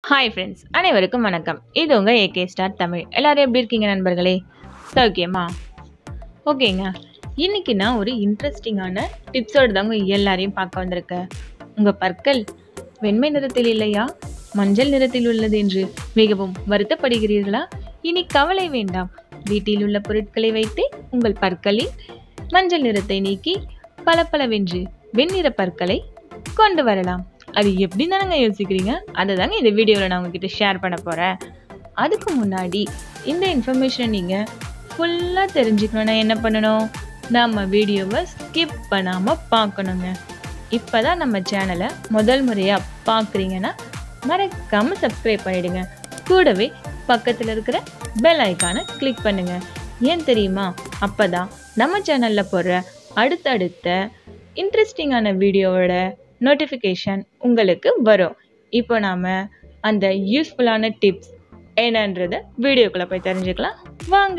hi friends அனைவருக்கும் வணக்கம் இது உங்கள் ஏகே ஸ்டார் தமிழ் எல்லாரும் எப்படி இருக்கீங்க நண்பர்களே சௌக்கியமா ஓகேங்க இன்னைக்கு நான் ஒரு இன்ட்ரெஸ்டிங்கான டிப்ஸோடு தாங்க எல்லாரையும் பார்க்க வந்திருக்கேன் உங்கள் பற்கள் வெண்மை நிறத்தில் இல்லையா மஞ்சள் நிறத்தில் உள்ளது என்று மிகவும் வருத்தப்படுகிறீர்களா இனி கவலை வேண்டாம் வீட்டில் உள்ள பொருட்களை வைத்து உங்கள் பற்களில் மஞ்சள் நிறத்தை நீக்கி பளபளவென்று வெண்ணிற பற்களை கொண்டு வரலாம் அது எப்படி தானங்க யோசிக்கிறீங்க அதை தாங்க இந்த வீடியோவில் நான் உங்ககிட்ட ஷேர் பண்ண போகிறேன் அதுக்கு முன்னாடி இந்த இன்ஃபர்மேஷனை நீங்கள் ஃபுல்லாக தெரிஞ்சுக்கணுன்னா என்ன பண்ணணும் நம்ம வீடியோவை ஸ்கிப் பண்ணாமல் பார்க்கணுங்க இப்போ தான் நம்ம சேனலை முதல் முறையாக பார்க்குறீங்கன்னா மறக்காமல் சப்ஸ்கிரைப் பண்ணிடுங்க கூடவே பக்கத்தில் இருக்கிற பெல் ஐக்கானை கிளிக் பண்ணுங்க ஏன் தெரியுமா அப்போ தான் நம்ம சேனலில் போடுற அடுத்தடுத்த இன்ட்ரெஸ்டிங்கான வீடியோவோட நோட்டிஃபிகேஷன் உங்களுக்கு வரும் இப்போ நாம் அந்த யூஸ்ஃபுல்லான டிப்ஸ் என்னன்றதை வீடியோக்குள்ளே போய் தெரிஞ்சுக்கலாம் வாங்க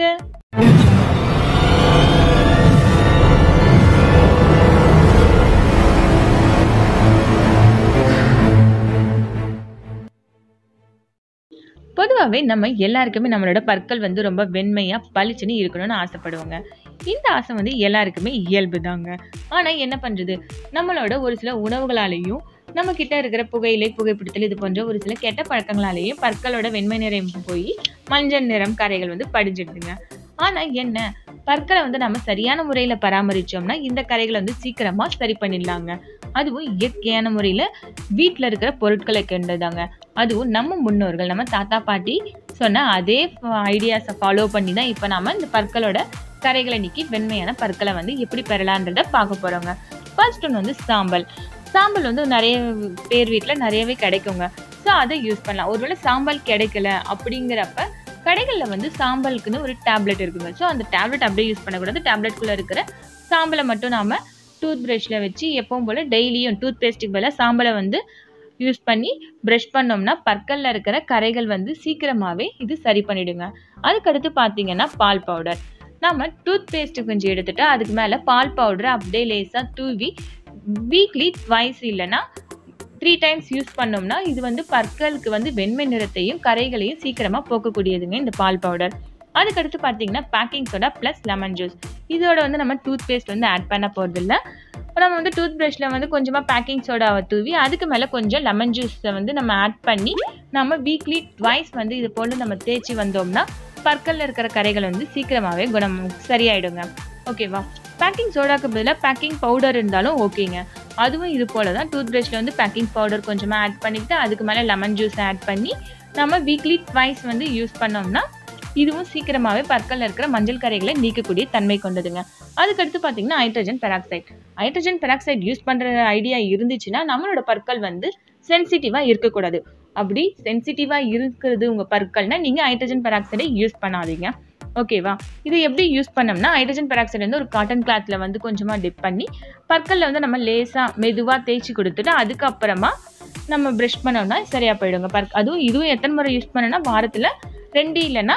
பொதுவாகவே நம்ம எல்லாருக்குமே நம்மளோட பற்கள் வந்து ரொம்ப வெண்மையாக பளிச்சுன்னு இருக்கணும்னு ஆசைப்படுவாங்க இந்த ஆசை வந்து எல்லாருக்குமே இயல்பு தாங்க ஆனால் என்ன பண்ணுறது நம்மளோட ஒரு சில உணவுகளாலேயும் நம்ம கிட்ட இருக்கிற புகையிலை புகைப்பிடித்தல் இது போன்ற ஒரு சில கெட்ட பழக்கங்களாலேயும் பற்களோட வெண்மை நிறம் போய் மஞ்சள் நிறம் கரைகள் வந்து படிஞ்சிடுதுங்க ஆனால் என்ன பற்களை வந்து நம்ம சரியான முறையில் பராமரித்தோம்னா இந்த கரைகளை வந்து சீக்கிரமாக சரி பண்ணிடலாங்க அதுவும் இயற்கையான முறையில் வீட்டில் இருக்கிற பொருட்களை கொண்டதாங்க அதுவும் நம்ம முன்னோர்கள் நம்ம தாத்தா பாட்டி சொன்ன அதே ஐடியாஸை ஃபாலோ பண்ணி தான் இப்போ நாம இந்த பற்களோட கரைகளை நீக்கி வெண்மையான பற்களை வந்து எப்படி பெறலான்றத பார்க்க போகிறோங்க ஃபர்ஸ்ட் ஒன்று வந்து சாம்பல் சாம்பல் வந்து நிறைய பேர் வீட்டில் நிறையவே கிடைக்குங்க ஸோ அதை யூஸ் பண்ணலாம் ஒருவேளை சாம்பல் கிடைக்கல அப்படிங்கிறப்ப கடைகளில் வந்து சாம்பலுக்குன்னு ஒரு டேப்லெட் இருக்குங்க ஸோ அந்த டேப்லெட் அப்படியே யூஸ் பண்ணக்கூடாது டேப்லெட்குள்ளே இருக்கிற சாம்பலை மட்டும் நாம் டூத் ப்ரஷில் வச்சு எப்பவும் போல் டெய்லியும் டூத் பேஸ்ட்டுக்கு பதிலாக சாம்பலை வந்து யூஸ் பண்ணி ப்ரஷ் பண்ணோம்னா பற்களில் இருக்கிற கரைகள் வந்து சீக்கிரமாகவே இது சரி பண்ணிடுங்க அதுக்கடுத்து பார்த்தீங்கன்னா பால் பவுடர் நம்ம டூத் பேஸ்ட்டு கொஞ்சம் எடுத்துட்டு அதுக்கு மேலே பால் பவுடரை அப்படியே லேசாக தூவி வீக்லி ட்வைஸ் இல்லைன்னா த்ரீ டைம்ஸ் யூஸ் பண்ணோம்னா இது வந்து பற்களுக்கு வந்து வெண்மை நிறத்தையும் கரைகளையும் சீக்கிரமாக போக்கக்கூடியதுங்க இந்த பால் பவுடர் அதுக்கடுத்து பார்த்தீங்கன்னா baking soda plus lemon juice இதோட வந்து நம்ம டூத் பேஸ்ட் வந்து ஆட் பண்ண போகிறதில்ல நம்ம வந்து டூத் ப்ரஷில் வந்து கொஞ்சமாக பேக்கிங் சோடாவை தூவி அதுக்கு மேலே கொஞ்சம் லெமன் ஜூஸை வந்து நம்ம ஆட் பண்ணி நம்ம வீக்லி ட்வைஸ் வந்து இது போல் நம்ம தேய்ச்சி வந்தோம்னா பற்களில் இருக்கிற கரைகள் வந்து சீக்கிரமாகவே குணம் சரியாயிடுங்க ஓகேவா பேக்கிங் சோடாக்கு பதிலாக பேக்கிங் பவுடர் இருந்தாலும் ஓகேங்க அதுவும் இது போல தான் டூத் ப்ரஷில் வந்து பேக்கிங் பவுடர் கொஞ்சமாக ஆட் பண்ணிவிட்டு அதுக்கு மேலே லெமன் ஜூஸ் ஆட் பண்ணி நம்ம வீக்லி ட்வைஸ் வந்து யூஸ் பண்ணோம்னா இதுவும் சீக்கிரமாகவே பற்களில் இருக்கிற மஞ்சள் கரைகளை நீக்கக்கூடிய தன்மை கொண்டதுங்க அதுக்கடுத்து பார்த்தீங்கன்னா hydrogen peroxide hydrogen peroxide use பண்ணுற ஐடியா இருந்துச்சுன்னா நம்மளோட பற்கள் வந்து சென்சிட்டிவாக இருக்கக்கூடாது அப்படி சென்சிட்டிவாக இருக்கிறது உங்கள் பற்கள்னா நீங்கள் ஹைட்ரஜன் பெராக்சைடை யூஸ் பண்ணாதீங்க ஓகேவா இது எப்படி யூஸ் பண்ணோம்னா ஹைட்ரஜன் பெராக்சைடு வந்து ஒரு காட்டன் கிளாத்தில் வந்து கொஞ்சமாக டிப் பண்ணி பற்களில் வந்து நம்ம லேசாக மெதுவாக தேய்ச்சி கொடுத்துட்டு அதுக்கப்புறமா நம்ம ப்ரஷ் பண்ணோம்னா சரியாக போயிடுங்க பற் அதுவும் இதுவும் எத்தனை முறை யூஸ் பண்ணோன்னா வாரத்தில் ரெண்டு இல்லைன்னா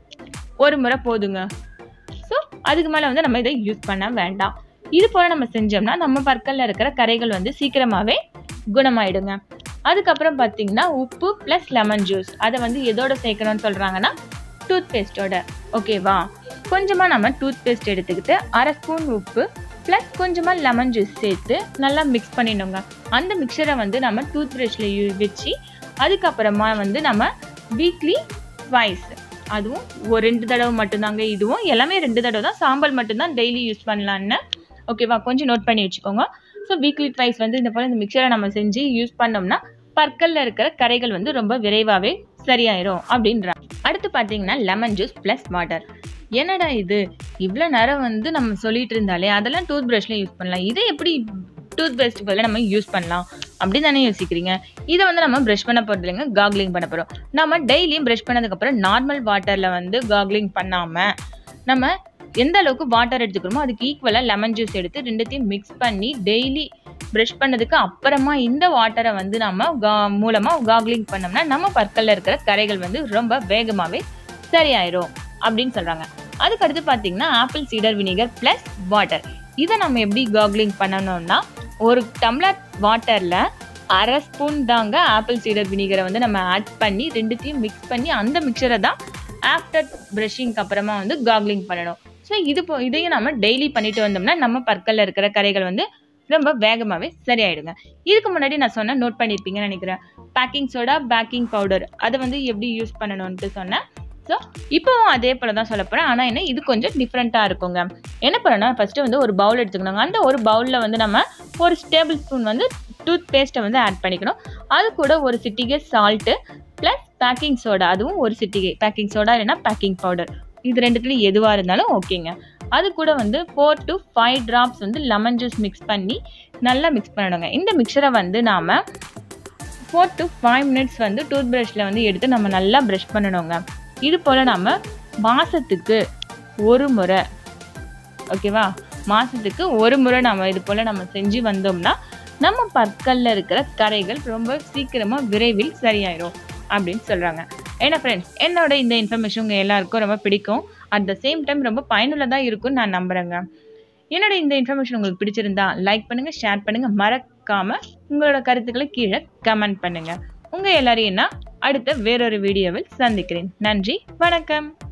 ஒரு முறை போதுங்க ஸோ அதுக்கு மேலே வந்து நம்ம இதை யூஸ் பண்ண வேண்டாம் இது போல் நம்ம செஞ்சோம்னா நம்ம பற்களில் இருக்கிற கரைகள் வந்து சீக்கிரமாகவே குணமாயிடுங்க அதுக்கப்புறம் பார்த்தீங்கன்னா உப்பு ப்ளஸ் லெமன் ஜூஸ் அதை வந்து எதோட சேர்க்கணும்னு சொல்கிறாங்கன்னா டூத் பேஸ்ட்டோட ஓகேவா கொஞ்சமாக நம்ம டூத் பேஸ்ட் எடுத்துக்கிட்டு அரை ஸ்பூன் உப்பு ப்ளஸ் கொஞ்சமாக லெமன் ஜூஸ் சேர்த்து நல்லா மிக்ஸ் பண்ணிடணுங்க அந்த மிக்சரை வந்து நம்ம டூத் ப்ரஷில் வச்சு அதுக்கப்புறமா வந்து நம்ம வீக்லி ட்வைஸ் அதுவும் ஒரு ரெண்டு தடவை மட்டும்தாங்க இதுவும் எல்லாமே ரெண்டு தடவை தான் சாம்பல் மட்டும்தான் டெய்லி யூஸ் பண்ணலான்னு ஓகேவா கொஞ்சம் நோட் பண்ணி வச்சுக்கோங்க ஸோ வீக்லி ட்வைஸ் வந்து இந்த போல் இந்த மிக்சரை நம்ம செஞ்சு யூஸ் பண்ணோம்னா பற்களில் இருக்கிற கரைகள் வந்து ரொம்ப விரைவாகவே சரியாயிரும் அப்படின்றாங்க அடுத்து பார்த்தீங்கன்னா லெமன் ஜூஸ் ப்ளஸ் வாட்டர் என்னடா இது இவ்வளோ நேரம் வந்து நம்ம சொல்லிட்டு இருந்தாலே அதெல்லாம் டூத் ப்ரஷில் யூஸ் பண்ணலாம் இதை எப்படி டூத் பேஸ்ட் பதில் நம்ம யூஸ் பண்ணலாம் அப்படி தானே யோசிக்கிறீங்க இதை வந்து நம்ம ப்ரஷ் பண்ண போகிறது இல்லைங்க காக்லிங் பண்ண போகிறோம் நம்ம டெய்லியும் ப்ரஷ் பண்ணதுக்கப்புறம் நார்மல் வாட்டரில் வந்து காக்லிங் பண்ணாமல் நம்ம எந்த அளவுக்கு வாட்டர் எடுத்துக்கிறோமோ அதுக்கு ஈக்குவலாக லெமன் ஜூஸ் எடுத்து ரெண்டுத்தையும் மிக்ஸ் பண்ணி டெய்லி ப்ரஷ் பண்ணதுக்கு அப்புறமா இந்த வாட்டரை வந்து நம்ம கா மூலமாக காக்லிங் பண்ணோம்னா நம்ம பற்களில் இருக்கிற கரைகள் வந்து ரொம்ப வேகமாகவே சரியாயிரும் அப்படின்னு சொல்கிறாங்க அதுக்கடுத்து பார்த்தீங்கன்னா ஆப்பிள் சீடர் வினிகர் ப்ளஸ் வாட்டர் இதை நம்ம எப்படி காக்லிங் பண்ணணும்னா ஒரு டம்ளர் வாட்டரில் அரை ஸ்பூன் தாங்க ஆப்பிள் சீடர் வினிகரை வந்து நம்ம ஆட் பண்ணி ரெண்டுத்தையும் மிக்ஸ் பண்ணி அந்த மிக்சரை தான் ஆஃப்டர் ப்ரஷிங்க்கு அப்புறமா வந்து காக்லிங் பண்ணணும் ஸோ இது போ இதையும் நம்ம டெய்லி பண்ணிட்டு வந்தோம்னா நம்ம பற்களில் இருக்கிற கரைகள் வந்து ரொம்ப வேகமாகவே சரியாயிடுங்க இதுக்கு முன்னாடி நான் சொன்னேன் நோட் பண்ணியிருப்பீங்கன்னு நினைக்கிறேன் பேக்கிங் சோடா பேக்கிங் பவுடர் அதை வந்து எப்படி யூஸ் பண்ணணும்ட்டு சொன்னேன் ஸோ இப்போவும் அதே போல் தான் சொல்ல போகிறேன் ஆனால் என்ன இது கொஞ்சம் டிஃப்ரெண்ட்டாக இருக்குங்க என்ன பண்ணணும் ஃபஸ்ட்டு வந்து ஒரு பவுல் எடுத்துக்கணுங்க அந்த ஒரு பவுலில் வந்து நம்ம ஒரு டேபிள் ஸ்பூன் வந்து டூத் பேஸ்ட்டை வந்து ஆட் பண்ணிக்கணும் அது கூட ஒரு சிட்டிகை சால்ட்டு ப்ளஸ் பேக்கிங் சோடா அதுவும் ஒரு சிட்டிகை பேக்கிங் சோடா இல்லைன்னா பேக்கிங் பவுடர் இது ரெண்டுத்துலையும் எதுவாக இருந்தாலும் ஓகேங்க அது கூட வந்து ஃபோர் டு ஃபைவ் ட்ராப்ஸ் வந்து லெமன் ஜூஸ் மிக்ஸ் பண்ணி நல்லா மிக்ஸ் பண்ணணுங்க இந்த மிக்சரை வந்து நாம் ஃபோர் டு ஃபைவ் மினிட்ஸ் வந்து டூத் ப்ரஷில் வந்து எடுத்து நம்ம நல்லா ப்ரஷ் பண்ணணுங்க இது போல் நம்ம மாதத்துக்கு ஒரு முறை ஓகேவா மாதத்துக்கு ஒரு முறை நம்ம இது போல் நம்ம செஞ்சு வந்தோம்னா நம்ம பற்களில் இருக்கிற கரைகள் ரொம்ப சீக்கிரமாக விரைவில் சரியாயிடும் அப்படின்னு சொல்கிறாங்க ஏன்னா ஃப்ரெண்ட்ஸ் என்னோட இந்த இன்ஃபர்மேஷன் உங்கள் எல்லாருக்கும் ரொம்ப பிடிக்கும் அட் த சேம் டைம் ரொம்ப பயனுள்ளதாக இருக்கும்னு நான் நம்புகிறேங்க என்னோட இந்த இன்ஃபர்மேஷன் உங்களுக்கு பிடிச்சிருந்தா லைக் பண்ணுங்கள் ஷேர் பண்ணுங்கள் மறக்காமல் உங்களோட கருத்துக்களை கீழே கமெண்ட் பண்ணுங்கள் உங்கள் எல்லாரையும் நான் அடுத்த வேறொரு வீடியோவில் சந்திக்கிறேன் நன்றி வணக்கம்